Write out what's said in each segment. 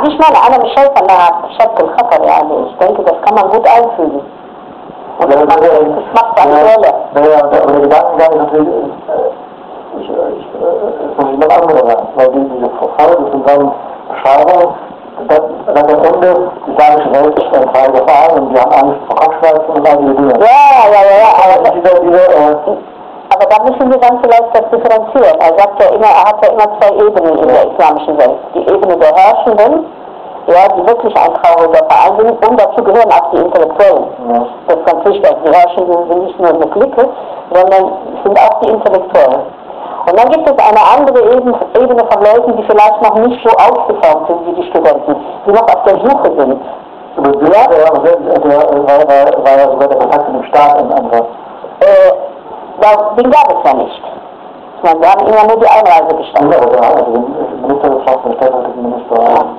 عنديش مانع انا مش شايفه انها تشكل خطر يعني ich denke das kann man gut einfügen und das macht das macht aktueller Naja, aber der Gedankengang ist natürlich, äh, ich, ich, äh, ist natürlich ein anderer, weil die, diese Folge sind dann Beschreibungen, dass, dass am Ende die islamische Welt ist ein Teil der Verein und wir haben Angst vor Kopfschmerzen und all diese Dinge. ja ja ja ja aber Aber diese, diese, äh, Aber da müssen wir dann vielleicht das differenzieren. Er sagt ja immer, er hat ja immer zwei Ebenen in der islamischen Welt. Die Ebene der Herrschenden, ja, die wirklich ein trauriger Verein sind, und dazu gehören auch die Intellektuellen. ja. Das ist ganz wichtig. Also die Herrschenden sind nicht nur eine Clique, sondern sind auch die Intellektuellen. Und dann gibt es eine andere Ebene, Ebene von Leuten, die vielleicht noch nicht so ausgeformt sind wie die Studenten, die noch auf der Suche sind. Aber der, der, der, der war, war, war ja sogar der Kontakt mit dem Staat ein anderer. Äh, da- den gab es ja nicht. Ich meine, wir haben immer nur die Einreise gestanden. Ja, oder also den Minister des Staates, der stellvertretende Minister.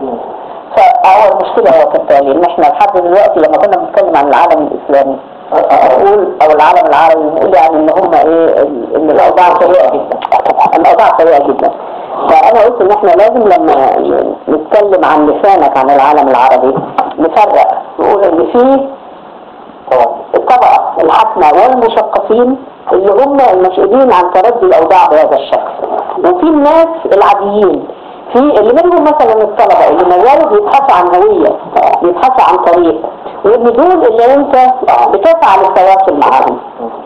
فأول مشكلة هو كالتالي إن إحنا لحد دلوقتي لما كنا بنتكلم عن العالم الإسلامي نقول أو العالم العربي نقول يعني إن هم إيه ال- إن الأوضاع سيئة جدا الأوضاع سيئة جدا فأنا قلت إن إحنا لازم لما نتكلم عن لسانك عن العالم العربي نفرق نقول إن فيه الطبقة الحاكمة والمثقفين اللي هم المسؤولين عن تردي الأوضاع بهذا الشكل وفي الناس العاديين في اللي منهم مثلا الطلبة اللي ما زالوا بيبحثوا عن هوية بيبحثوا عن طريق وان دول اللي انت بتسعى للتواصل معاهم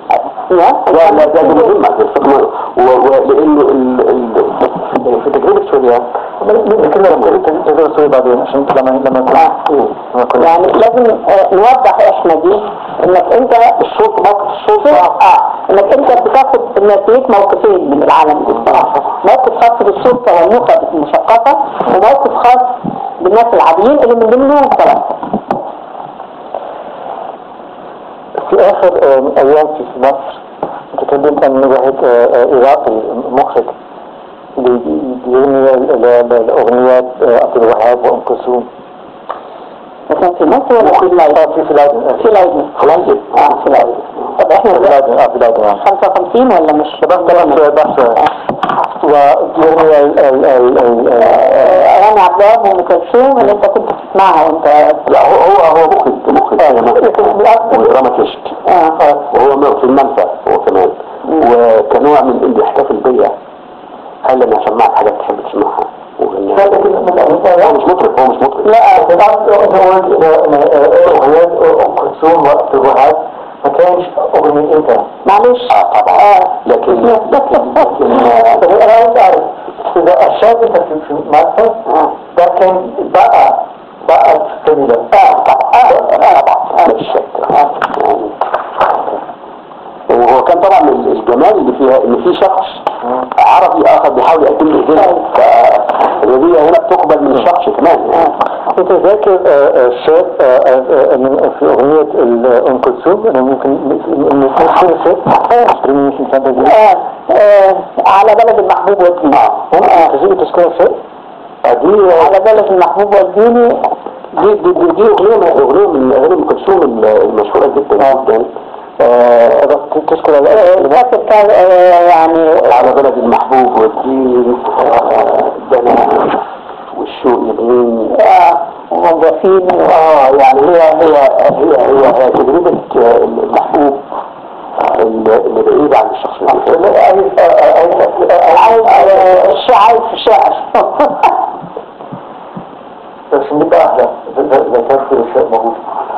لا لا ده مهمة باستثمار ولانه ال- ال- في تجربة سوريا كده لما قلت تقدر تسوي بعدين عشان لما لما لما كنا يعني لازم آه، نوضح احنا دي انك انت الصوت موقف الصوت اه انك انت بتاخد انك ليك موقفين من العالم الاسلامي موقف خاص بالسلطه والنخب المثقفه وموقف خاص بالناس العاديين اللي من ضمنهم الطلبه في آخر آه، أيام في في مصر تكلمت عن مجاهد آه، آه، عراقي مخرج بيغني ال- ال- الأغنيات آه، عبد الوهاب وأم كلثوم مثلا في مصر ولا في اللايف آه، في في لادن آه، في لايف خلاص اه في لايف طب احنا في دلوقتي لادن آه في لادن آه. 55 ولا مش بس بس بس وبيغني ال- ال- ال- ال- آه، اغاني عبد الوهاب وام كلثوم اللي انت كنت بتسمعها وانت لا هو هو هو مخرج مخرج سينما ودراماتيست اه وهو في المنفى هو كمان وكنوع من اللي يحتفل بيا هل انا سمعت حاجات تحب تسمعها وغنيها هو مش مطرب هو مش مطرب لا بس أغنيات أم كلثوم وعبد الوهاب ما كانش أغنية أنت معلش اه طبعا اه لكن أنا عايز أعرف إذا الشاب أنت في في مصر ده كان بقى بقى جميلة اه طبعا طبعا مفيش شك آه. يعني وهو كان طبعا الجمال اللي فيها ان في شخص عربي اخر بيحاول يقدم له هديه فالهديه هنا بتقبل من الشخص كمان يعني. كنت ذاكر الشاب في أغنية ال- أم كلثوم أنا ممكن من كل شيء أشتري من سنتين تجري آه، آه، على بلد المحبوب والدين تجري تذكر شيء دي على بلد المحبوب والدين دي دي دي, دي اغنيه من اغنيه من اغاني ام كلثوم المشهوره جدا جدا آه، بس تذكر فاكر كان آه، يعني على بلد المحبوب والدين آه، دنا والشوق يبين آه، موظفين اه يعني هي هي هي هي, هي تجربه آه، المحبوب اللي اللي بعيد عن الشخص عايز آه، الشعر في شعر بس نبقى أحلى إذا كان كل شيء موجود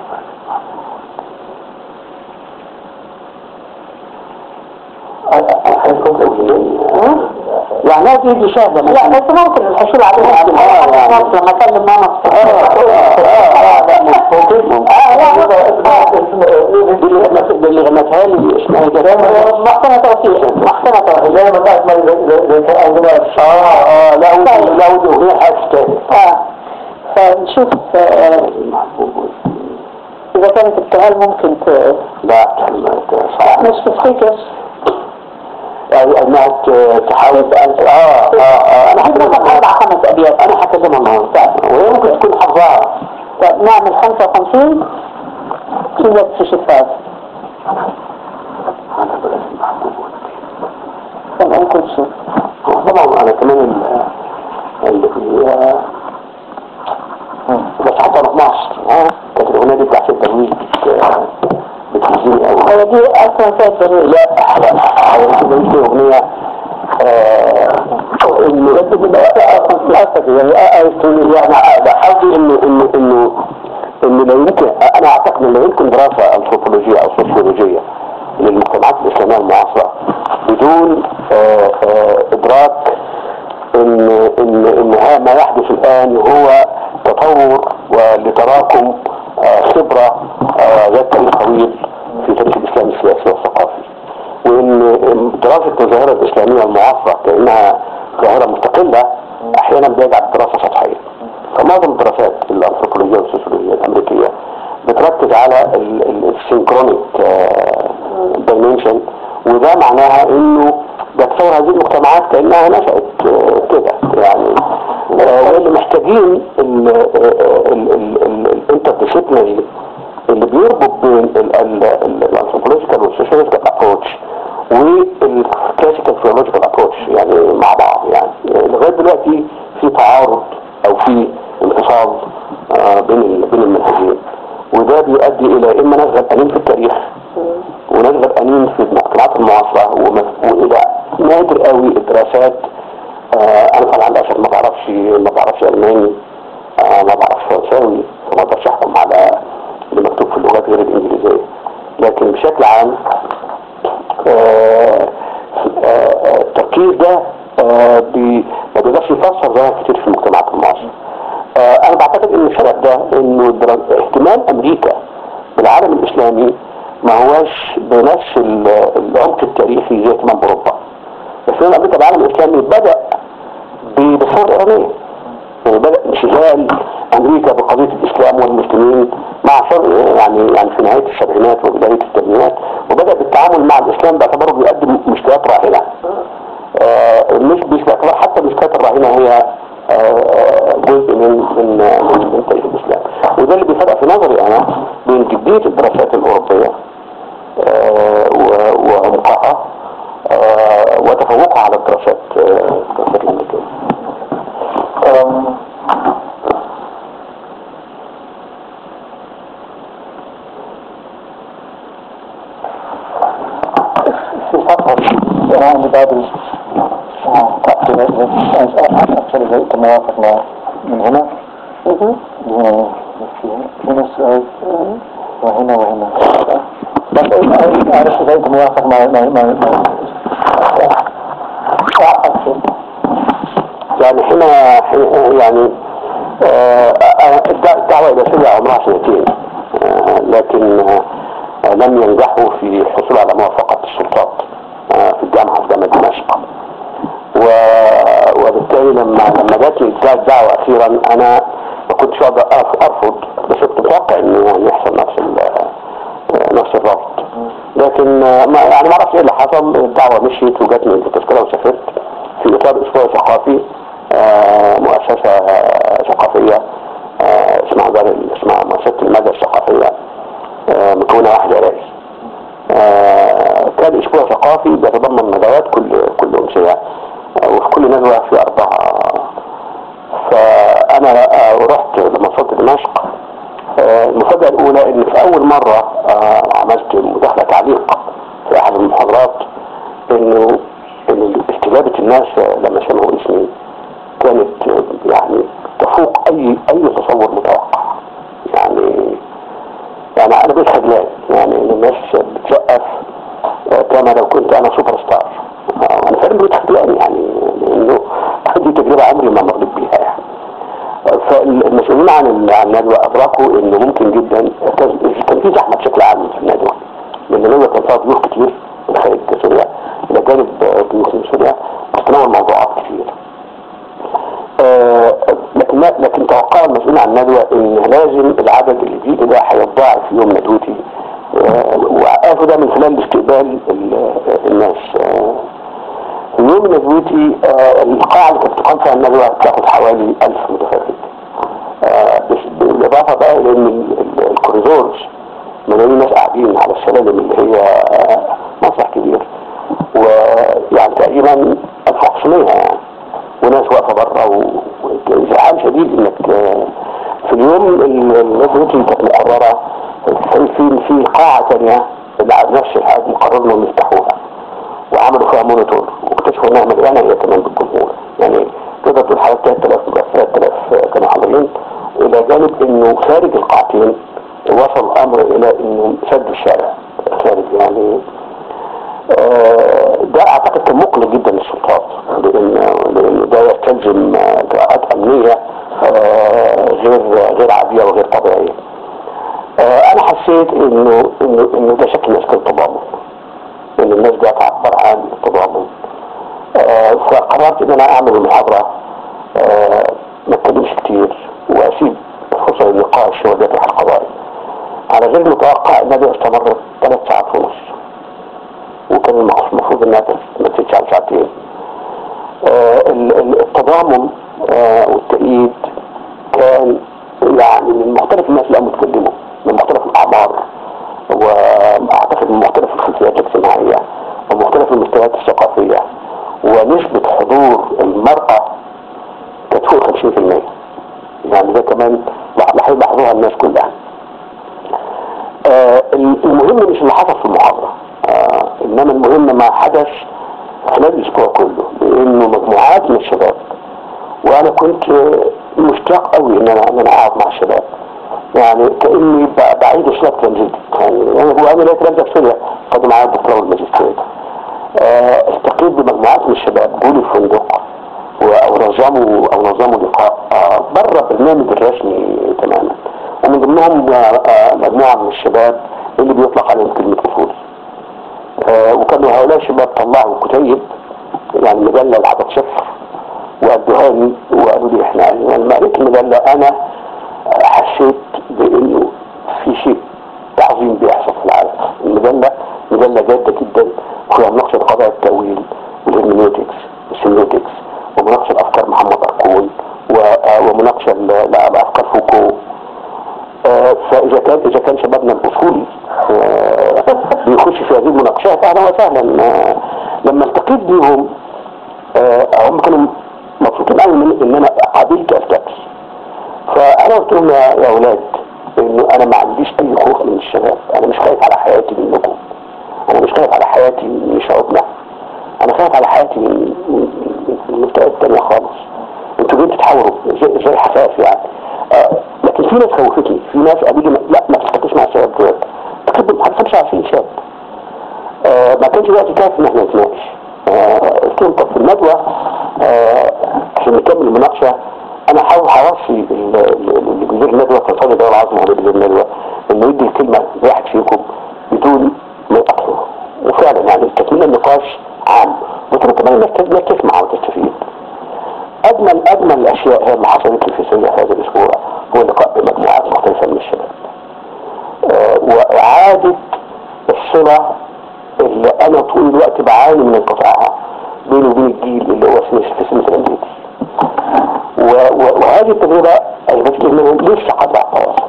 يعني هذه دي شهادة لا بس ممكن الحصول عليها لما اكلم ماما اللي غنتها لي اسمها جلال محسنة توفيق محسنة توفيق زي ما تعرف ما إذا إذا كان عندنا اه اه لا لا لا ودي اغنيه حاجه تاني اه فنشوف آه، المحبوب والدين. اذا كانت السؤال ممكن ت... لا كلمات صعبه مش تفتكر يعني انها ت- تحاول تأنس اه اه اه انا عايز مثلا اربع خمس ابيات انا هكلمها النهارده وهي ممكن تكون حافظاها طب نعمل 55 قوة في شفاف على بلد المحبوب والدين. كان ام كلثوم هو طبعا انا كمان ال- اللي في بتهزني قوي هي دي اصلا فيها جميل لا حاولت بقيت لي اغنيه آه، انه بس دلوقتي اصلا للاسف يعني يعني بحاول انه انه انه انه لا يمكن انا اعتقد ان لا يمكن دراسه انثروبولوجيه او سوسيولوجيه للمجتمعات الاسلاميه المعاصره بدون آه، آه، ادراك ان ان ان ها- ما يحدث الان هو تطور ولتراكم آه، خبره آه، ذات تاريخ طويل في تاريخ الاسلام السياسي والثقافي وان دراسه الظاهره الاسلاميه المعاصره كانها ظاهره مستقله احيانا بيجعل دراسه سطحيه فمعظم الدراسات الانثروبولوجيه والسوسيولوجيه الامريكيه بتركز على السينكرونيك دايمنشن وده معناها انه بتصور هذه المجتمعات كانها نشأت آه، كده يعني آه، واللي محتاجين الانترديسيبلينري اللي بيربط بين الانثروبولوجيكال والسوشيولوجيكال ابروتش والكلاسيكال ثيولوجيكال ابروتش يعني مع بعض يعني لغايه دلوقتي في تعارض او في انفصال آه، بين ال- بين المنهجين وده بيؤدي الى اما ناس غرقانين في التاريخ وناس غرقانين في المجتمعات المعاصره وم- والى نادر قوي الدراسات آه، انا طبعا للاسف ما بعرفش ما بعرفش الماني آه، ما بعرفش فرنساوي فما اقدرش احكم على اللي مكتوب في اللغات غير الانجليزيه لكن بشكل عام آه، آه، التركيز ده آه، بي- ما بيقدرش يفسر ظواهر كتير في المجتمعات المعاصره آه، انا بعتقد ان السبب ده انه در- اهتمام امريكا بالعالم الاسلامي ما هواش بنفس ال- العمق التاريخي زي اهتمام اوروبا اهتمام امريكا بالعالم الاسلامي بدا ب- بالثوره الايرانيه يعني بدا انشغال امريكا بقضيه الاسلام والمسلمين مع شر يعني يعني في نهايه السبعينات وبدايه الثمانينات وبدا بالتعامل مع الاسلام باعتباره بيقدم مشكلات راهنه آه، مش مش باعتبار حتى المشكلات الراهنه هي آه، جزء من من من, من تاريخ الاسلام وده اللي بيفرق في نظري انا بين جديه الدراسات الاوروبيه آه، و- وعمقها آه، وتفوقها على الدراسات آه، الدراسات الامريكيه Ähm, في فترة يعني بعد تقريبا أكثر زي موافق مع من هنا هنا هنا السؤال وهنا وهنا بس أعرف زي موافق مع مع مع يعني هنا هنا- يعني آه، آه، الدع- الدعوة الإدارية عمرها سنتين آه، لكن آه، لم ينجحوا في الحصول على موافقة السلطات آه، في الجامعة في جامعة دمشق و- وبالتالي لما لما جات لي الدعوة أخيرا أنا ما كنتش أقدر أرف- أرفض بس كنت متوقع إنه يعني يحصل نفس ال- آه، نفس الرفض لكن آه، ما يعني ما اعرفش ايه اللي حصل الدعوه مشيت وجاتني التذكره وسافرت في اطار اسبوع ثقافي آه، مؤسسه آه، ثقافيه آه، اسمها دار ال- اسمها مؤسسه المدى الثقافيه آه، مكونه واحد عراقي آه، كان اسبوع ثقافي بيتضمن ندوات كل كل امسيه آه، وفي كل ندوه في اربعه فانا آه، رحت لما وصلت دمشق آه، المفاجأة الأولى إن في أول مرة آه، عملت مداخلة تعليق في أحد المحاضرات إنه إن استجابة الناس آه، لما سمعوا اسمي كانت آه، يعني تفوق أي أي تصور متوقع يعني يعني أنا بقيت خجلان يعني إن الناس بتسقف آه، كما لو كنت أنا سوبر ستار آه، أنا فعلا بقيت خجلان يعني لأنه دي تجربة عمري ما مريت بيها يعني فالمسؤولين عن ال- عن الندوة أدركوا إنه ممكن جدا كان كان في زحمة بشكل عام في الندوة لأن الندوة كان فيها ضيوف كتير من خارج سوريا إلى جانب آه، ضيوف من سوريا بتتناول موضوعات كتير آه، لكن لكن توقع المسؤول عن الندوة إن لازم العدد اللي بيجي ده هيتضاعف في يوم ندوتي آه، وقالوا ده من خلال استقبال ال- الناس آه، في يوم ندوتي آه، القاعة اللي كانت تقام فيها الندوة تاخد حوالي 1000 متفرج آه، بس بالإضافة بقى إلى إن ال- ال- الكوريدورز ملايين ناس قاعدين على السلالم اللي هي آه، مسرح كبير ويعني تقريبا 1500 يعني وناس واقفة بره وإزعاج شديد إنك آه، في اليوم اللي ندوتي كانت مقررة في في في قاعة تانية اللي على نفس الهادي قرروا انهم يفتحوها وعملوا فيها مونيتور واكتشفوا انها مليانه هي كمان بالجمهور يعني تقدر تقول حوالي 3000 3000 كانوا حاضرين الى جانب انه خارج القاعتين وصل الامر الى انه سدوا الشارع خارج يعني آه، ده اعتقد كان مقلق جدا للسلطات لان لان ده يستلزم آه، اجراءات امنيه آه، غير غير عاديه وغير طبيعيه. آه، انا حسيت انه انه انه ده شكل من اشكال التضامن. ان الناس دي تعبر عن التضامن. آه، فقررت ان انا اعمل المحاضره آه، ما اتكلمش كتير واسيب فرصه للنقاش وذات القضايا. على غير المتوقع انها دي استمرت ثلاث ساعات ونص. وكان المفروض انها ما تزيدش عن ساعتين. آه، ال- ال- التضامن آه، والتأييد كان يعني من مختلف الناس اللي قاموا يتكلموا من مختلف الأعمار وأعتقد من مختلف الخلفيات الاجتماعية ومختلف المستويات الثقافية ونسبة حضور المرأة كانت فوق 50% يعني ده كمان لاحظ- لاحظوها الناس كلها آه، المهم مش اللي حصل في المحاضرة آه، انما المهم ما حدث خلال الاسبوع كله لانه مجموعات من الشباب وانا كنت آه، مشتاق قوي ان انا ان انا اقعد مع الشباب يعني كاني ب- بعيد الشباب تنزيل يعني انا هو انا لقيت نفسي في سوريا خدوا معايا الدكتوراه والماجستير آه، التقيت بمجموعات من الشباب جولي الفندق و- او نظموا او نظموا لقاء آه، بره البرنامج الرسمي تماما ومن ضمنهم آه، آه، مجموعه من الشباب اللي بيطلق عليهم كلمه اصول آه، وكانوا هؤلاء الشباب طلعوا كتيب يعني مجله العدد صفر وادوها لي وقالوا لي احنا يعني لما قريت المجله انا آه، حسيت بانه في شيء تعظيم بيحصل في العالم المجله مجله جاده جدا وفيها مناقشه قضايا التاويل والهرمينيوتكس والسيميوتكس ومناقشه افكار محمد اركون و- آه، ومناقشه ل- لافكار فوكو آه، فاذا كان اذا كان شبابنا الاصولي آه، بيخش في هذه المناقشات اهلا وسهلا آه، لما التقيت بيهم آه، هم كانوا مبسوطين قوي من ان انا قابلت التاكس فانا قلت لهم يا يا اولاد انه انا ما عنديش اي خوف من الشباب انا مش خايف على حياتي منكم انا مش خايف على حياتي من شعوبنا انا خايف على حياتي من من من- من المستويات التانية خالص انتوا جايين تتحاوروا زي زي الحساس يعني آه لكن في ناس خوفتني في ناس قالوا لي لا ما تتحدثش مع الشباب دول تقريبا ما 25 شاب آه ما كانش وقت كافي ان احنا نتناقش آه قلت لهم طب في الندوه آه عشان نكمل المناقشه انا هحاول هوصي ال- ال- اللي بيدير الندوه كفاضل الدوله العظمى هو اللي بيدير الندوه انه يدي الكلمه لواحد فيكم بدون ما يقطعه وفعلا يعني تكميل النقاش عام قلت له كمان الناس الناس تسمع وتستفيد اجمل اجمل الاشياء هي اللي حصلت لي في سوريا هذا الاسبوع هو اللقاء بمجموعات مختلفه من الشباب آه، واعاده الصله اللي انا طول الوقت بعاني من انقطاعها بيني وبين الجيل اللي هو في في سنه الامريكي و- و- وهذه التجربه اثبتت لي انه لسه قادر على التواصل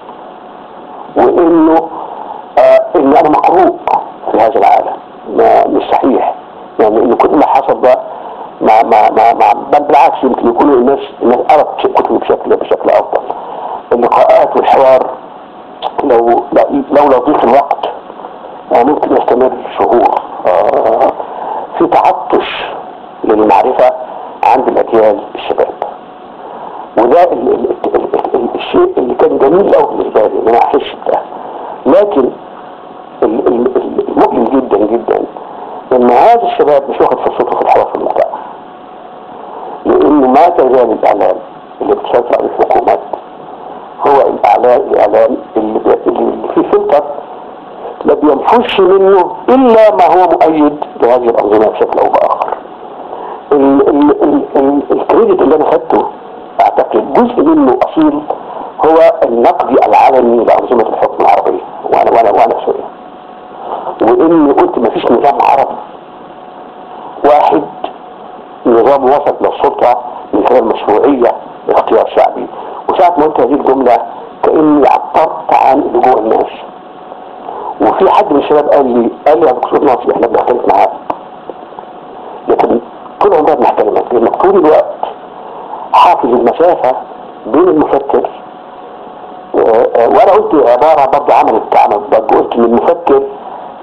وانه آه ان انا مقروء في هذا العالم ما مش صحيح يعني ان كل ما حصل ده مع مع مع, مع بل بالعكس يمكن يكونوا الناس الناس قرأت كتب بشكل بشكل افضل اللقاءات والحوار لو لو لو ضيق الوقت آه، ممكن يستمر شهور آه، في تعطش للمعرفة عند الأجيال الشباب وده ال ال ال ال ال الشيء اللي كان جميل قوي بالنسبة لي ان انا احس بده لكن ال- ال- ال- المؤلم جدا جدا ان هذا الشباب مش واخد فرصته في الحوار في المجتمع لانه ما تزال الاعلام اللي بتسيطر عليه الحكومات هو الاعلام الاعلام اللي, بي- اللي فيه فلتر لا بينفش منه الا ما هو مؤيد لهذه الانظمه بشكل او باخر ال- ال- ال- ال- الكريدت اللي انا خدته اعتقد جزء منه اصيل هو النقد العلني لانظمه الحكم العربيه وانا وانا وانا في سوريا واني قلت ما فيش نظام عربي واحد نظام وسط للسلطه من خلال مشروعيه اختيار شعبي وساعه ما قلت هذه الجمله كاني عبرت عن اللي جوه الناس وفي حد من الشباب قال لي قال لي يا دكتور ناصر احنا بنختلف معاك لكن طول عمرنا بنحترمك لانك طول الوقت حافظ المسافه بين المفكر و- وانا قلت عباره برضه عملت عمل برضه قلت ان المفكر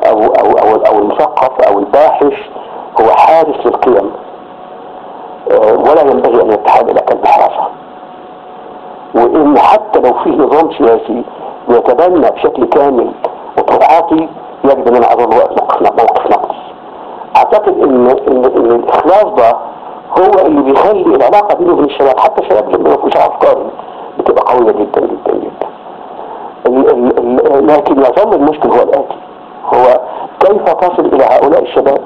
او او او, أو المثقف او الباحث هو حارس للقيم آه، ولا ينبغي ان يتحول الى كلب حراسه وان حتى لو فيه نظام سياسي يتبنى بشكل كامل وتبعاتي يجب ان انا اظل وقت موقف موقف نقص اعتقد ان ان ان الاخلاص ده هو اللي بيخلي العلاقه بينه وبين الشباب حتى الشباب اللي ما فيش افكار بتبقى قويه جدا جدا جدا ال ال ال لكن يظل المشكل هو الاتي هو كيف تصل الى هؤلاء الشباب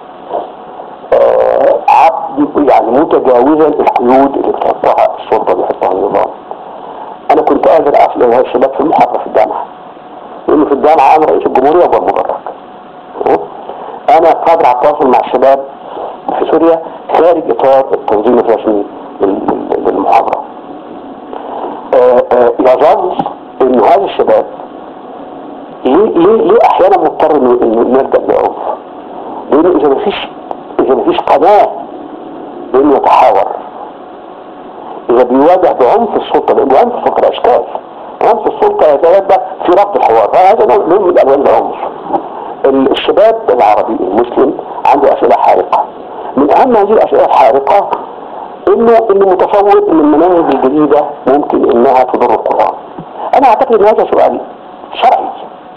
آه عبد يعني متجاوزا القيود اللي بتحطها السلطه اللي بيحطها النظام انا كنت قادر اصل هؤلاء الشباب في المحاضره في الجامعه لانه في الجامعه انا رئيس الجمهوريه ابو المبارك انا قادر على التواصل مع الشباب في سوريا خارج اطار التنظيم الرسمي لل- لل- للمحاضره آه، آه، يظل ان هذا الشباب ليه ليه ليه احيانا مضطر انه انه نرجع لعنف؟ لانه اذا ما فيش اذا ما فيش قناه بانه يتحاور اذا بيواجه بعنف السلطه لان عنف السلطه اشكال عنف السلطه يتبدى في رفض الحوار هذا نوع نوع من الوان العنف ال- الشباب العربي المسلم عنده اسئله حارقه من اهم هذه الاسئله الحارقه انه انه متصور ان المناهج الجديده ممكن انها تضر القران انا اعتقد ان هذا سؤال شرعي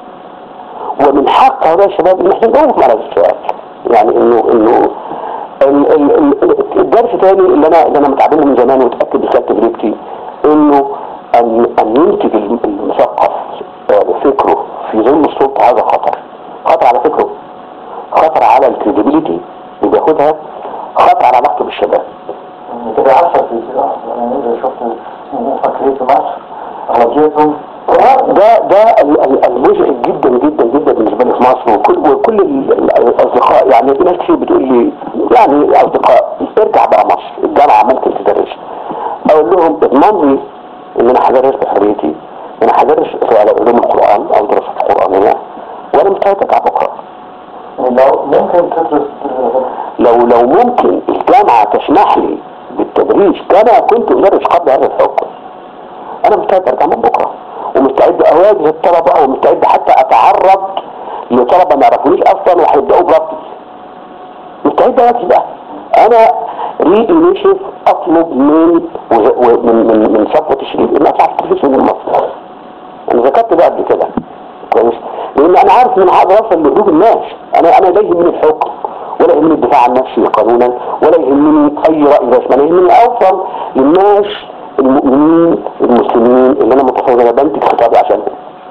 ومن حق هؤلاء الشباب ان احنا نجاوب على هذا السؤال يعني انه انه ال- ال- ال- الدرس الثاني اللي انا اللي انا متعلمه من زمان ومتاكد بسبب تجربتي انه ان ان ينتج الم- المثقف آه، فكره في ظل السلطه هذا خطر خطر على فكره خطر على الكريديبيليتي اللي بياخدها خطر على علاقته بالشباب كده عشر في كده يعني إذا شفت مفكرين في مصر أغلبيتهم ده ده ال- ال- المزعج جدا جدا جدا بالنسبه لي في مصر وكل وكل ال- ال- الاصدقاء يعني في ناس كتير بتقول لي يعني اصدقاء ارجع بقى مصر الجامعه ممكن تدرس اقول لهم اضمن لي ان انا هدرس بحريتي انا هدرس على علوم القران او دراسات قرانيه وانا مستعد ارجع بكره يعني لو ممكن تدرس لو لو ممكن الجامعه تسمح لي بالتدريس كما كنت ادرس قبل هذا الحكم انا مستعد ارجع من بكره ومستعد اواجه الطلبه ومستعد حتى اتعرض لطلبه ما يعرفونيش اصلا وهيبداوا بربطي مستعد اواجه ده انا ري انيشيف اطلب من وز- و- من من من صفوه الشريف ان اطلع في التلفزيون المصري انا ذكرت ده قبل كده كويس لان انا عارف ان هقدر اوصل لقلوب الناس انا انا لا يهمني الحكم ولا يهمني الدفاع عن نفسي قانونا ولا يهمني اي راي رسمي انا يهمني اوصل للناس المؤمنين المسلمين اللي انا متصور انا بنتج خطابي عشانهم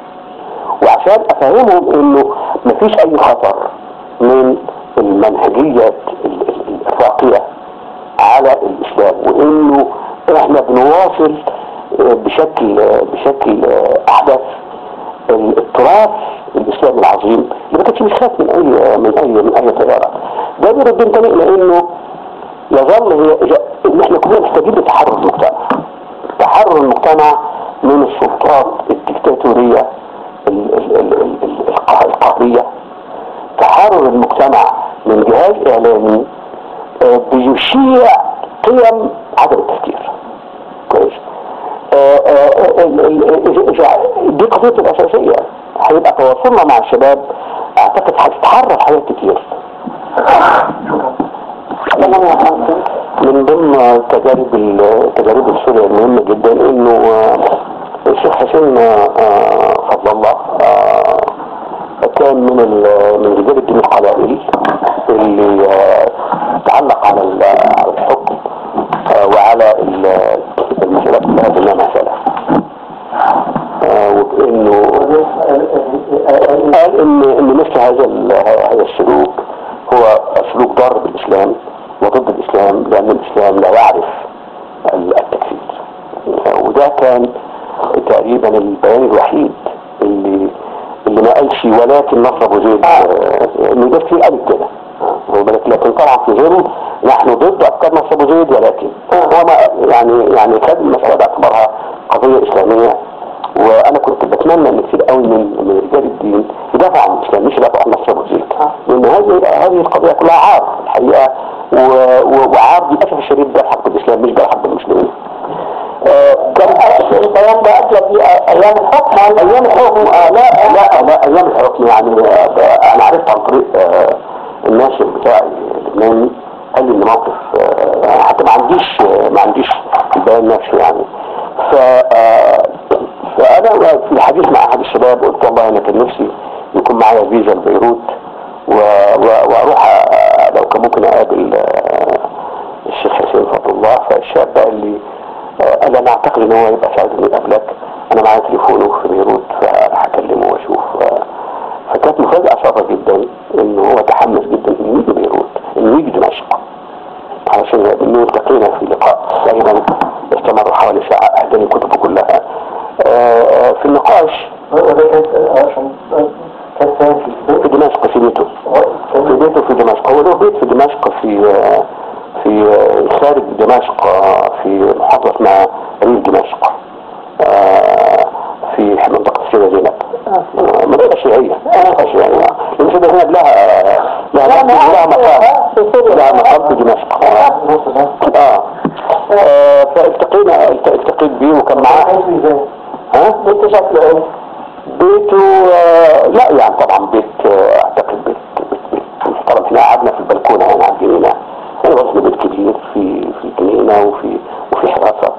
وعشان افهمهم انه مفيش اي خطر من المنهجية ال- ال- الراقية على الاسلام وانه احنا بنواصل آه، بشكل آه، بشكل آه، احدث ال- التراث الاسلامي العظيم اللي ما كانش بيخاف من اي من اي من اي تيار ده بيردنا تاني الى انه يظل هي إذا- ان احنا كلنا محتاجين لتحرر المجتمع تحرر المجتمع من السلطات الدكتاتورية ال- ال- ال- ال- ال- القه- القهرية تحرر المجتمع من جهاز اعلامي آه، بيشيع قيم عدم التفكير كويس آه، آه، ال- ال- إذا- دي قضية الأساسية هيبقى تواصلنا مع الشباب أعتقد هتتحرر حاجات كتير من ضمن تجارب التجارب السورية المهمة جدا انه آه، الشيخ حسين آه، فضل الله آه، كان من ال- من رجال الدين القبائل اللي آه، تعلق على ال- على الحكم آه، وعلى ال- المسألة كلها بأنها مسألة آه، وبانه قال ان ان مثل هذا ال- هذا السلوك هو سلوك ضار بالاسلام وضد الاسلام لان الاسلام لا يعرف ال- التكفير وده كان تقريبا البيان الوحيد اللي اللي ما قالش ولكن نصر ابو زيد آه، انه ده كتير قال كده آه، هو بالك- لكن طبعا في ظل نحن ضد افكار نصر ابو زيد ولكن هو ما يعني يعني خد المساله باعتبارها قضيه اسلاميه وانا كنت بتمنى ان كتير قوي من من رجال الدين يدافعوا عن الاسلام مش يدافعوا عن نصر ابو زيد لان هذه هذه القضيه كلها عار الحقيقه و- و- وعار للاسف الشديد ده حق الاسلام مش ده حق المسلمين آه، كان البيان ده أصلا في أيام الحكم ولا ايام الحكم آه لا لا لا ايام الحكم يعني آه انا عن طريق آه، الناشر بتاعي اللبناني قال لي ان موقف آه، حتى ما عنديش آه، ما عنديش البيان نفسه يعني ف آه، فانا في الحديث مع احد الشباب قلت والله انا كان نفسي يكون معايا فيزا لبيروت و- و- واروح آه، لو كان ممكن اقابل آه، الشيخ حسين فضل الله فالشاب قال لي آه، قال لي انا اعتقد ان هو يبقى سعيد اني اقابلك انا معايا تليفونه في بيروت فهكلمه واشوف آه، فكانت مفاجأة صعبة جدا انه هو تحمس جدا انه يجي بيروت انه يجي دمشق علشان انه التقينا في لقاء تقريبا استمر حوالي ساعة اهداني كتبه كلها آه، آه، في النقاش وده كانت عشان كانت فين في في دمشق في بيته في البيت بيته في دمشق هو له بيت في دمشق في آه، في آه، خارج دمشق آه، في محافظة اسمها ريف دمشق آه، في منطقة السيدة زينب آه، منطقة شيعية منطقة شيعية لأن السيدة زينب لها لها لها مقام لها مقام في دمشق آه. آه، فالتقينا التقيت بيه وكان معاه ها بنت شكله ايه؟ بيته آه، لا يعني طبعا بيت آه، اعتقد بيت بيت بيت محترم احنا قعدنا في البلكونه هنا على الجنينه يعني قصدي بيت كبير في في جنينه وفي وفي حراسه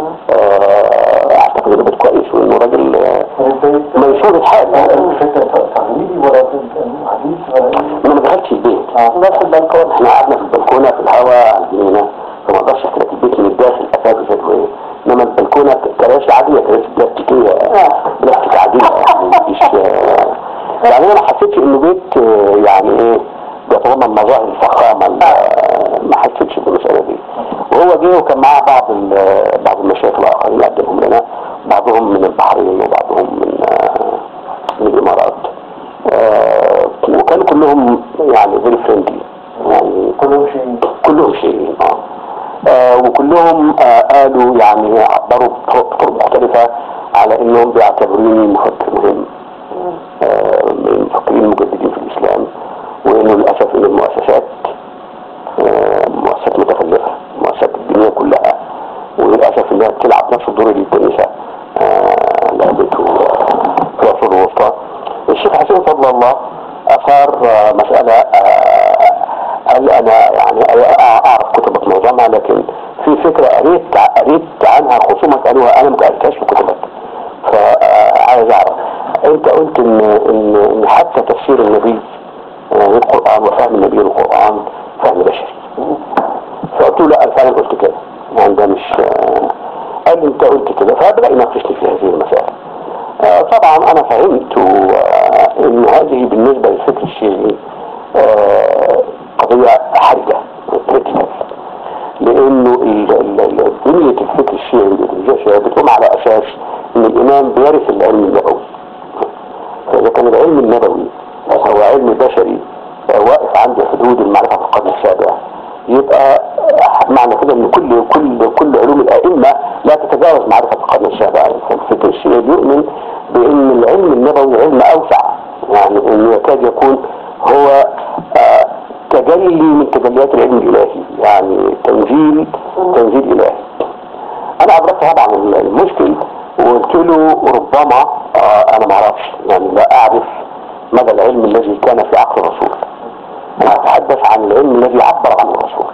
آه، اعتقد انه بيت كويس وانه راجل آه، ميسور الحال تقليدي ولا حديث ولا انا ما دخلتش البيت بس البلكونه احنا قعدنا في البلكونه في الهواء على الجنينه فما اقدرش احكي لك البيت من الداخل اساسا شكله ايه انما البلكونه كراسي عاديه كراسي بلاستيكيه بلاستيك عاديه يعني مش يعني انا ما حسيتش انه بيت آه، يعني ايه بيتضمن مظاهر الفخامه ال- ما حسيتش بالمساله دي وهو جه وكان معاه بعض ال- بعض المشايخ الاخرين قدمهم لنا بعضهم من البحرين وبعضهم من آه، من الامارات آه، وكانوا كلهم يعني فيري فريندلي يعني كلهم شيء كلهم شيء اه آه، وكلهم آه قالوا يعني عبروا بطرق بطرق مختلفة على انهم بيعتبروني مفكر مهم آه، من المفكرين المجددين في الاسلام وانه للاسف ان المؤسسات آه، مؤسسات متخلفة مؤسسات الدنيا كلها وللاسف انها بتلعب نفس الدور اللي الكنيسة آه، لعبته آه، في العصور الوسطى الشيخ حسين فضل الله اثار آه، مسألة آه، قال انا يعني اعرف كتبك معظمها لكن في فكرة قريت قريت عنها خصومة قالوها انا ما قريتهاش في كتبك فعايز اعرف انت قلت ان ان ان حتى تفسير النبي آه، للقرآن وفهم النبي للقرآن فهم بشري فقلت له لا انا فعلا قلت كده يعني ده مش آه، قال لي انت قلت كده فبدأ يناقشني في هذه المسائل آه، طبعا انا فهمت آه، ان هذه بالنسبة للفكر الشيعي آه، قضية حرجة critical. لانه ال- ال- ال- بنية الفكر الشيعي والايديولوجيا الشيعية بتقوم على اساس ان الامام بيرث العلم النبوي فاذا كان العلم النبوي هو علم بشري آه، واقف عند حدود المعرفة في القرن السابع يبقى آه، معنى كده ان كل كل كل علوم الائمه لا تتجاوز معرفه القرن السابع الفكر الشيعي بيؤمن بان العلم النبوي علم اوسع يعني انه يكاد يكون هو آه، تجلي من تجليات العلم الالهي يعني تنزيل تنزيل الهي انا ادركت طبعا المشكل وقلت له ربما آه، انا ما اعرفش يعني لا اعرف مدى العلم الذي كان في عقل الرسول انا اتحدث عن العلم الذي عبر عنه الرسول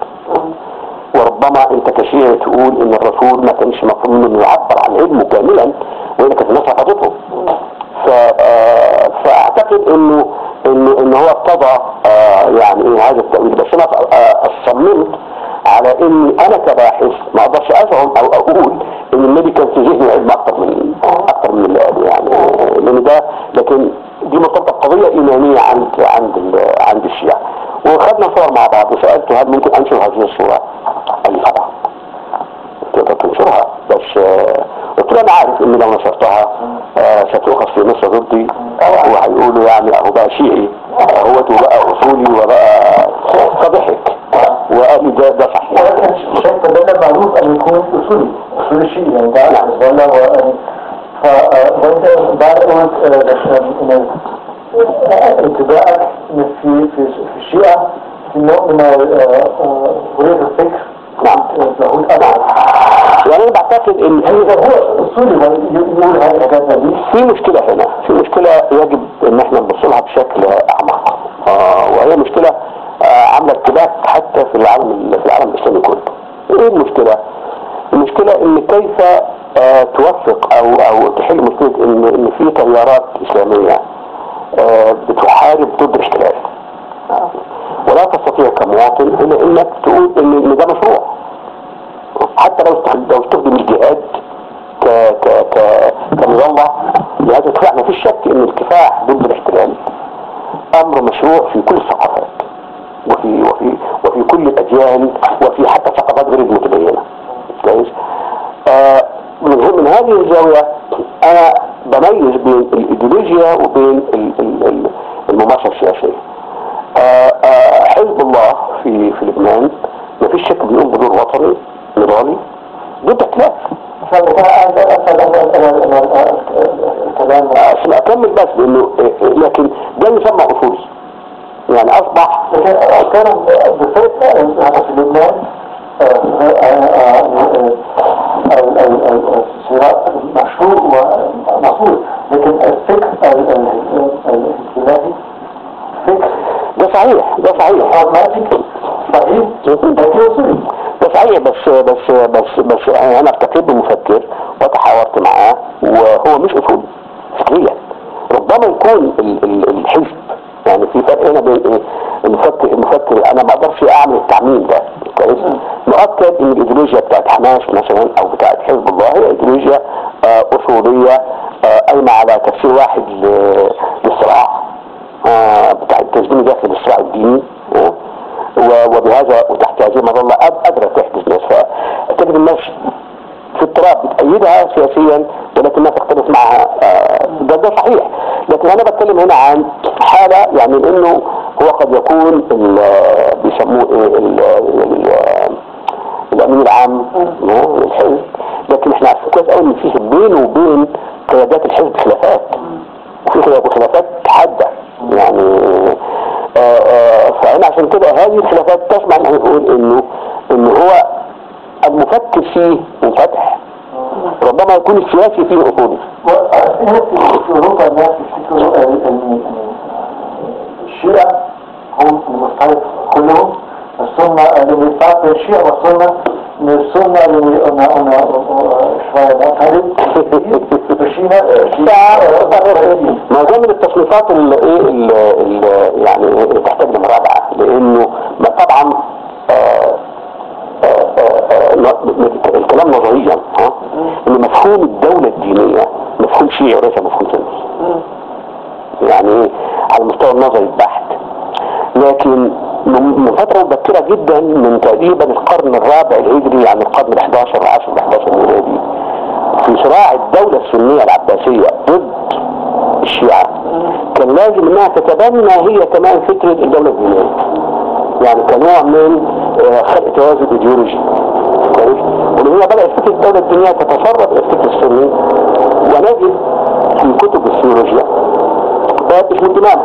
وربما انت كشيعي تقول ان الرسول ما كانش مفروض منه انه يعبر عن علمه كاملا وان كانت الناس حفظته ف... آه، فاعتقد انه انه انه هو ارتضى آه، يعني ايه هذا التأويل بس انا آه، صممت على اني انا كباحث ما اقدرش ازعم او اقول ان النبي كان في ذهنه علم اكتر من اكتر من اللي قاله يعني آه، لان ده لكن دي مرتبطه بقضيه ايمانيه عند عند ال- عند الشيعه وخدنا صور مع بعض وسالته هل ممكن انشر هذه الصوره؟ قال لي طبعا تقدر تنشرها بس آه، قلت له انا عارف ان لو نشرتها آه، ستؤخذ في مصر ضدي وهيقولوا يعني اهو بقى شيعي هو بقى اصولي وبقى فضحك وقال لي ده ده صحيح ولكن الشيخ بدل معروف ان يكون اصولي اصول الشيء يعني ده نعم. ولا و ف وانت بعد قلت آه، ان آه، انتباهك في في في الشيعة في نوع من آه، آه، حرية الفكر نعم لاهوت أبعد يعني انا بعتقد ان يعني إذا هو أصولي ويقول هذه الحاجات دي في مشكلة هنا في مشكلة يجب ان احنا نبص لها بشكل اعمق آه العالم الاسلامي كله ايه المشكله المشكله ان كيف آه توفق او او تحل مشكله ان ان في تيارات اسلاميه آه بتحارب ضد الاحتلال ولا تستطيع كمواطن الا انك تقول ان إن ده مشروع حتى لو استخد- لو استخدم الجهاد ك ك ك كمظلة لهذا الكفاح ما فيش شك ان الكفاح ضد الاحتلال امر مشروع في كل الثقافات وفي وفي وفي كل الاديان وفي حتى ثقافات غير المتدينه كويس آه من هو- من هذه الزاويه انا بميز بين الايديولوجيا وبين ال- ال- ال- الممارسه السياسيه آه، آه، حزب الله في في لبنان ما فيش شك بيقوم بدور وطني نضالي ضد احتلال فأنا عايز أسأل أنا أنا أنا الكلام عشان اكمل بس لانه آه، آه، لكن ده يسمى اصولي يعني اصبح لكن كانوا بفكرة هذا في لبنان الصراع مشروع ومقبول لكن الفكر ال- ال- الانتمائي فكر ده صحيح ده صحيح براغماتيك صحيح لكن أصولي ده صحيح بس بس بس بس انا افتكر بمفكر وتحاورت معاه وهو مش اصولي فكريا ربما يكون ال- ال- الحزب يعني في فرق هنا بين ايه المفكر المفكر انا ما اقدرش اعمل التعميم ده كويس مؤكد ان الايديولوجيا بتاعت حماس مثلا او بتاعت حزب الله هي ايديولوجيا آه، اصوليه آه، قايمه على تفسير واحد ل- للصراع آه، بتاع التسجيل داخل الصراع الديني آه، و- وبهذا وتحت هذه المظله قد- قادره تحدث ناس فتجد الناس في اضطراب بتأيدها سياسيا ولكنها تختلف معها آه، ده ده صحيح لكن انا بتكلم هنا عن حاله يعني انه هو قد يكون ال- بيسموه ايه ال- ال- الامين العام آه، للحزب لكن احنا عارفين كويس قوي ان فيه بينه وبين قيادات الحزب خلافات وفي خلاف- خلافات حاده يعني آه، آه، فانا عشان كده هذه الخلافات تسمع ان يقول انه انه هو المفكر فيه منفتح ربما يكون السياسي فيه اصولي وهنا في أوروبا الناس يفتكروا ال- ال- الشيعة هم المختلف كلهم السنة اللي بيطلع بين الشيعة والسنة من السنة اللي قلنا قلنا شوية معترض الشيعة ما ده من التصنيفات اللي ايه ال- ال- يعني اللي تحتاج لمراجعه لانه ما طبعا آه، آه، آه، آه، ن- الكلام نظريا ها ان مفهوم الدوله الدينيه مفهوم شيعي وليس مفهوم سني يعني ايه على المستوى النظري البحت لكن من من فترة مبكرة جدا من تقريبا القرن الرابع الهجري يعني القرن ال 11 10 11 ميلادي في صراع الدولة السنية العباسية ضد الشيعة كان لازم انها تتبنى هي كمان فكرة الدولة الدينية يعني كنوع من آه، خلق توازن ايديولوجي كويس ومن هنا بدأت فكرة الدولة الدينية تتسرب الى الفكر السني ونجد في كتب السيولوجيا باب اسمه الإمامة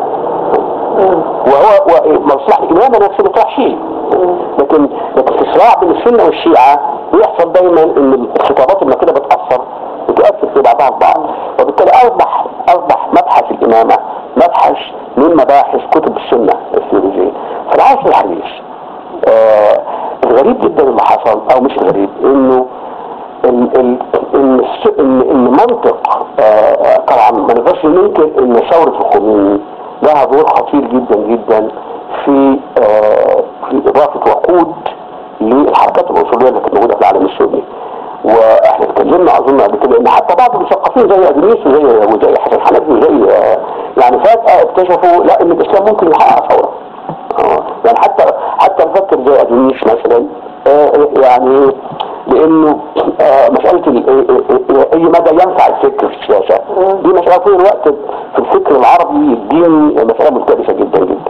وهو و- مصلحة الإمامة نفسه بتاع شيعي لكن لكن في الصراع بين السنة والشيعة بيحصل دايما ان الخطابات النقيضة بتأثر بتؤثر في بعضها البعض وبالتالي أصبح أصبح مبحث الإمامة مبحث من مباحث كتب السنة الثيولوجية في العصر الحديث آه الغريب جدا اللي حصل أو مش الغريب إنه ال ال ان الس- ان ان منطق آه، آه، طبعا ما نقدرش ننكر ان ثوره الخميني لها دور خطير جدا جدا في آه، في اضافه وقود للحركات العنصريه اللي كانت موجوده في العالم السوري واحنا اتكلمنا اظن قبل كده ان حتى بعض المثقفين زي ادريس وزي وزي حسن حنفي وزي آه، يعني فجاه اكتشفوا لا ان الاسلام ممكن يحقق ثوره آه، يعني حتى حتى نفكر زي ادونيس مثلا آه، يعني لانه آه، مساله ال- آه، آه، اي مدى ينفع الفكر في السياسه دي مساله طول الوقت في الفكر العربي الديني مساله ملتبسه جدا جدا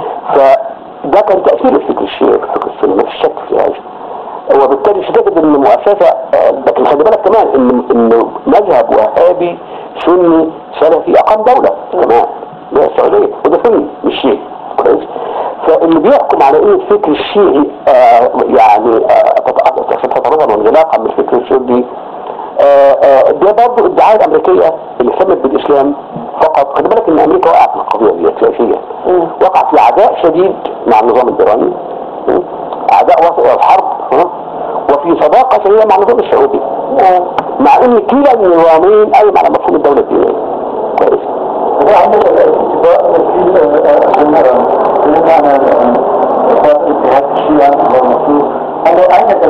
فده كان تاثير الفكر الشيعي في الفكر السني ما فيش شك في هذا وبالتالي ستجد ان مؤسسه آه، لكن خلي بالك كمان ان ان مذهب وهابي سني سلفي اقام دوله كمان اللي هي السعوديه وده سني مش شيعي كويس فاللي بيحكم على ان الفكر الشيعي آه يعني آه تتطرفا وانزلاقا من الفكر السني آه آه ده برضه الدعايه الامريكيه اللي اهتمت بالاسلام فقط خلي بالك ان امريكا وقعت في القضيه دي سياسيا وقعت في عداء شديد مع النظام الايراني عداء أداء وسط إلى الحرب ها؟ وفي صداقة سرية مع النظام السعودي مع ان كلا النظامين قايم على مفهوم الدولة الدينية كويس هو عندك الاتفاق في كلمة عن اتحاد الشيعة هو المفروض هذا أين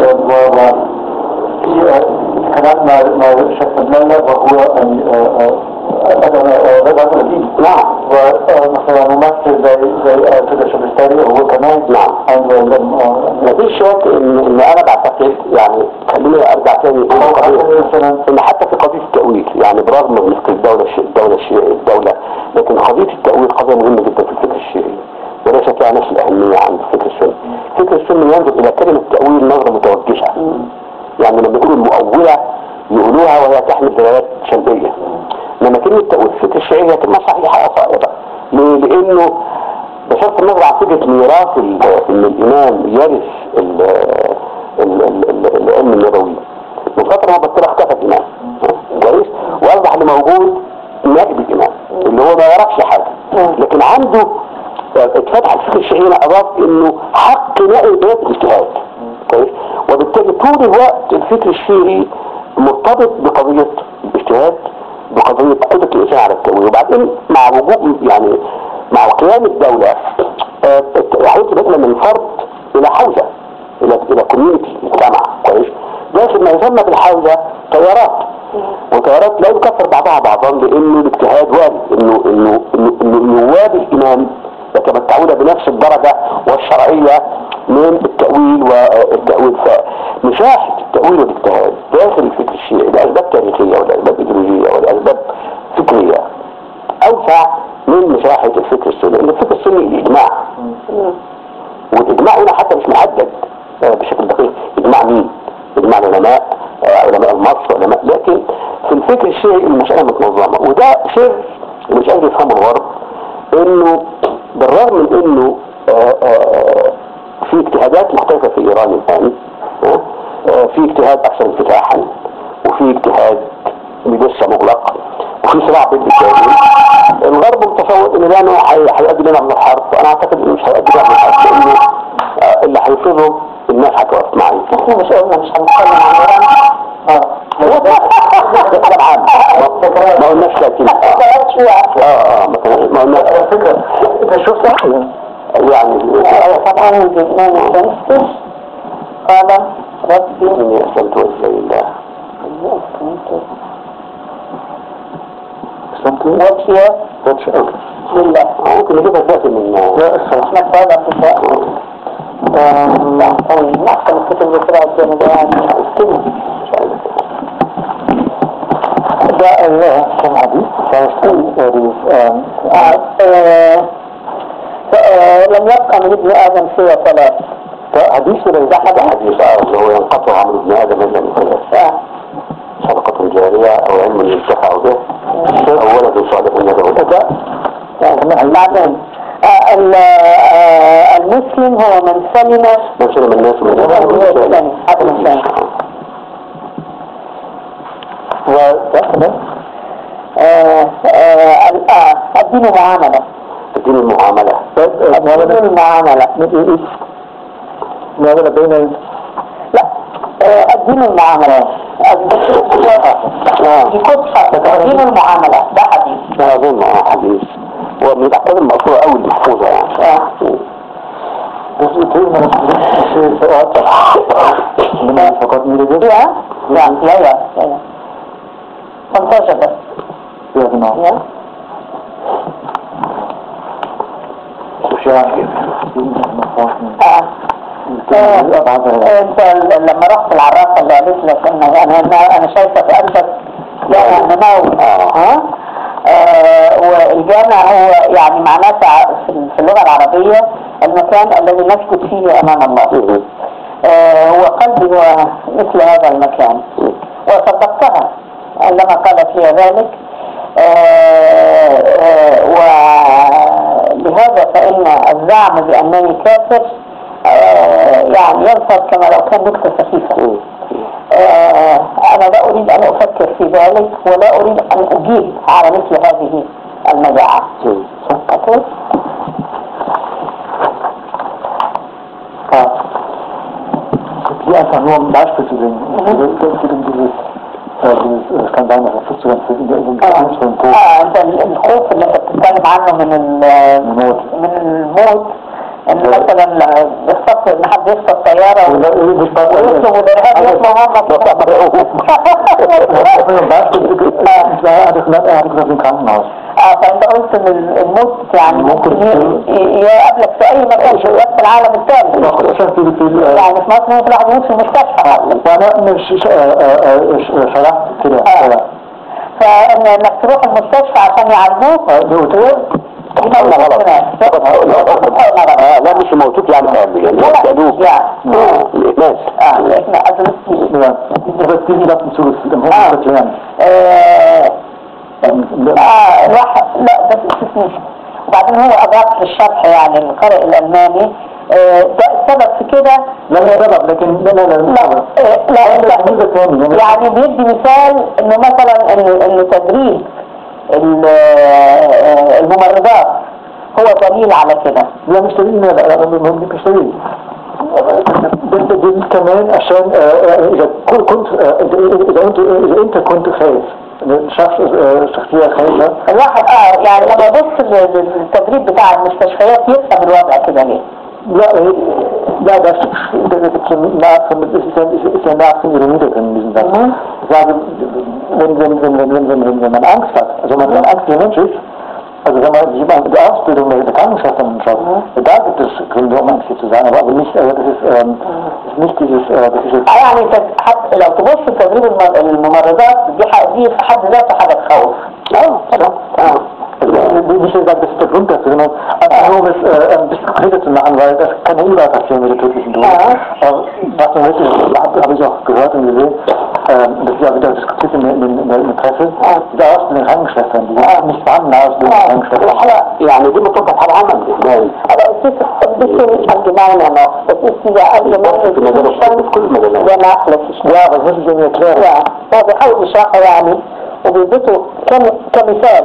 في كلام مع مع الشيخ الملا وهو رجل الدين نعم ومثلا ممثل زي زي كده شبستاني وهو كمان نعم. عنده مفيش شك ان ان انا بعتقد يعني خليني ارجع تاني الى قضية مثلا ان حتى في قضية التأويل يعني برغم من فكر الدولة الشيء الدولة الشيء الدولة لكن قضية التأويل قضية مهمة جدا في الفكر الشيعي وليست لها نفس الأهمية عند الفكر السني الفكر السني ينظر إلى كلمة تأويل نظرة متوجهة يعني لما يقولوا المؤولة يقولوها وهي تحمل دلالات سلبية لما كلمة تأويل في الفكر الشيعي هي كلمة صحيحة وصائبة ليه؟ لأنه بصرف النظر عن فكرة ميراث ال- ان الامام يرث ال- ال- ال- ال- العلم النبوي من فترة مبكرة اختفى الامام كويس واصبح اللي موجود نائب الامام اللي هو ما يعرفش حاجة لكن عنده آه، اتفتح الفكر الشيعي هنا اضاف انه حق نائب ذات الاجتهاد كويس وبالتالي طول الوقت الفكر الشيعي مرتبط بقضية الاجتهاد بقضية قدرة الإنسان على التأويل وبعدين مع وجود يعني مع قيام الدولة آه، حولت بدلا من فرد إلى حوزة إلى إلى كوميونتي مجتمع كويس داخل ما يسمى في الحوزة تيارات وتيارات لا يكفر بعضها بعضا لأنه الاجتهاد وارد إنه إنه إنه إنه نواب الإمام يتمتعون بنفس الدرجة والشرعية من التأويل والتأويل فمساحة التأويل والاجتهاد داخل الفكر الشيعي لأسباب تاريخية ولأسباب إيديولوجية ولأسباب فكرية أوسع من مساحة الفكر السني لأن الفكر السني الإجماع والإجماع هنا حتى مش محدد آه، بشكل دقيق إجماع مين؟ إجماع العلماء آه، علماء المصر علماء لكن في الفكر الشيعي المسألة متنظمة وده سر مش قادر يفهمه الغرب إنه بالرغم من إنه آه، آه، في اجتهادات مختلفة في إيران الآن آه، آه، في اجتهاد أكثر انفتاحا وفي اجتهاد لسه مغلق وفي صراع بين الجانبين الغرب متصور ان ده نوع هي- هيؤدي لنا من الحرب وانا اعتقد انه مش هيؤدي لنا من الحرب لانه آه، اللي هيفرضه الناس هتوقف معي احنا مش قلنا مش هنتكلم عن ايران اه ده كلام عام ما- ما قلناش لكن ثلاث شيوع اه اه ما كان- ما قلناش فكرة انت شفت يعني طبعا الإمام الشمسي قال ربي اني اسلمت وجهي لله وجهي أوكي. لله آه، ممكن نجيبها دلوقتي من لا الصراحة احنا قال اتفاق طيب احسن الكتب اللي طلعت زي ما ده يعني مش عارف. ده كان حديث فلسطين آه، آه، آه، لم يبقى من ابن ادم سوى ثلاث ده حديث ولا ده حاجة حديث اه اللي هو ينقطع عمر ابن ادم الا من ثلاث آه. صدقة جارية او علم ينتفع به او ولد صالح يدعو له يعني بعدين آه، ال- آه، المسلم هو من سلم من سلم الناس من هو الثاني هذا الثاني وده آه، آه، ال- آه، الدين معاملة الدين المعاملة الدين المعاملة معاملة بين لا آه، الدين المعاملة دي قصة دين المعاملة ده حديث لا اظن اه حديث هو من الاحكام المأثورة قوي المحفوظة يعني آه. جزء من الشيء سؤال من فقط من الجزء يا لا لا لا لا 15 بس يا جماعة يا وشاهد آه. آه، انت ال- لما رحت العرافة اللي قالت لك ان انا انا أنا شايفة في قلبك جامع نماوي ها آه، والجامع هو يعني معناته في في اللغة العربية المكان الذي نسجد فيه امام الله آه، هو قلبي هو مثل هذا المكان وصدقتها عندما قالت لي ذلك آه، آه، ولهذا فإن الزعم بأنني كافر آه، يعني يظهر كما لو كان نكتة خفيفة آه، أنا لا أريد أن أفكر في ذلك ولا أريد أن أجيب على مثل هذه المجاعة أوكي؟ آه. einfach nur um ein Beispiel zu bringen. Es geht um dieses, äh, dieses, es kann sein, dass es sozusagen für in der in der Angst und Tod اه انت ال- الخوف اللي انت بتتكلم عنه من ال- الموت. من الموت ان مثلا الصف ان حد يخطف طياره ولا- و- مش بس- ويطلب والارهاب يطلع Also ein Beispiel, ich war, hatte gesagt, er hatte gesagt, im Krankenhaus. اه فانت قلت ان ال- الموت يعني ممكن ي- ي- يقابلك في اي مكان في في العالم الثاني Noch schon viel, viel, äh, يعني في مصر ممكن واحد يموت في المستشفى حتى وانا مش ش- آه، آه، آه، شرحت كده آه. فان انك تروح المستشفى عشان يعالجوك آه، دي قلت لا غلط آه، لا مش موجود يعني فعلا يعني لا يسألوك لا آه، الإناث اه احنا ادرسي Ja, aber diesen lassen zu, das im Hof erklären. اه Ähm, آه، الواحد لا ده استثناء وبعدين هو اضاف في الشرح يعني القارئ الالماني آه، ده السبب في كده لا لا سبب لكن لا لا لا لا سبب. آه، لا هذا لا تمييز ثاني يعني يعني بيدي مثال انه مثلا ان ان تدريب ال- آه، الممرضات هو دليل على كده لا مش دليل لا لا لا مش دليل ده دليل كمان عشان آه، آه، اذا كن- كنت آه، اذا إذا انت اذا انت كنت خايف شخص آه، شخصيه خايفه الواحد اه يعني لما يبص لل- للتدريب بتاع المستشفيات يفهم الوضع كده ليه Ja, äh, ja, das, das ist eine Art von, das ist eine, ist eine Art von Ironie drin in diesem Satz. Mhm. Ich sage, wenn, wenn, wenn, wenn, wenn, wenn, wenn, wenn man Angst hat, also wenn man ein angstvoller Mensch ist, also wenn man jemand mit der Ausbildung der Krankenschwester anschaut, da gibt es Gründe, um Angst zu sein, aber, aber nicht, also das ist, ähm, das ist nicht dieses, äh, das ist jetzt, آه يعني تد- حتى لو تبص لتدريب الم- الممرضات دي ح- دي في حد ذاتها حاجه تخوف ja, ja. Also, nicht gesagt, das ist der Grund dafür, sondern einfach nur, um es äh, ein bisschen konkreter zu machen, weil das kann ja überall passieren mit der tödlichen Drohung. Ja. Äh, was man wirklich, habe hab ich auch gehört und gesehen, äh, das ist ja wieder diskutiert in, der- in, in, der, in der Presse, diese Ausbildung Krankenschwestern, die sind nicht vorhandene Ausbildung Krankenschwestern. يعني دي مطلقة على العمل الإسلامي aber es ist ein bisschen allgemeiner noch es ist dieser allgemeine في مجال الشغل في كل المجالات der nachlässig Ja, was muss ich denn erklären? ja هو بيحاول يشرحه يعني وبيثبته كم- كمثال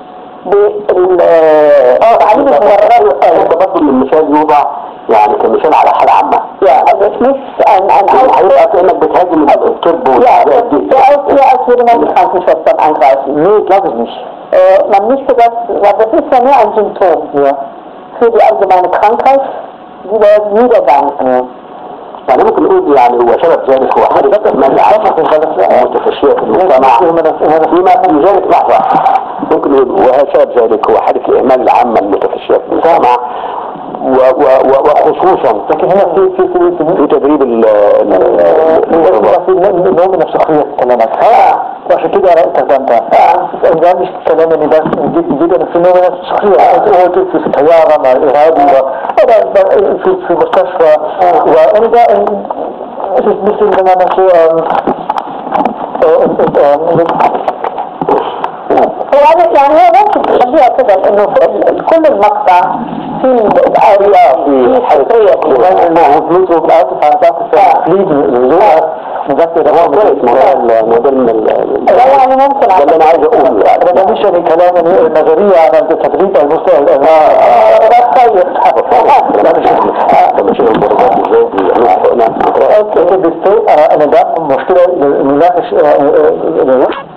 بالتعليم الممرضات ده برضه من مثال يوضع يعني كمثال على حالة عامة Ja, also es muss ein, ein هيبقى كأنك بتهاجم الطب Ja, والحاجات دي ja, als, ja, als würde man die Krankenschwestern angreifen. Nee, glaube ich nicht. Äh, man müsste das, weil das ist ja nur ein Symptom Ja. für die allgemeine Krankheit, die der Niedergang. ja. يعني ممكن نقول يعني هو سبب ذلك هو حادث ما متفشية في المجتمع فيما في ذلك لحظة ممكن نقول وهذا سبب ذلك هو حادث الإهمال العامة المتفشية في المجتمع و- و- و- وخصوصا لكن هنا في في في في في تدريب ال- ال- في نوع من الشخصية كلامك ها وعشان كده انا اتهمتها ده مش كلام ان ده جدا في نوع من الشخصية انت قلت في في طيارة مع الارهابي و- في في مستشفى وانا ده es ist ein bisschen wenn man das so ähm, äh, هو عارف يعني هو ممكن تخليها كده لانه في ال- كل المقطع في الآية في حساسية und Blut auf Auto fahren darf, fliegen so und das ده هو كويس موضوع ال- موضوع من ال- ال- لا يعني ممكن ده اللي انا عايز اقوله يعني انا ماليش يعني كلام نظرية عن التدريب المستوى ده كويس لا مش ده مش الضربات ازاي بيعملوا حقنة لكن بالتالي انا ده مشكلة نناقش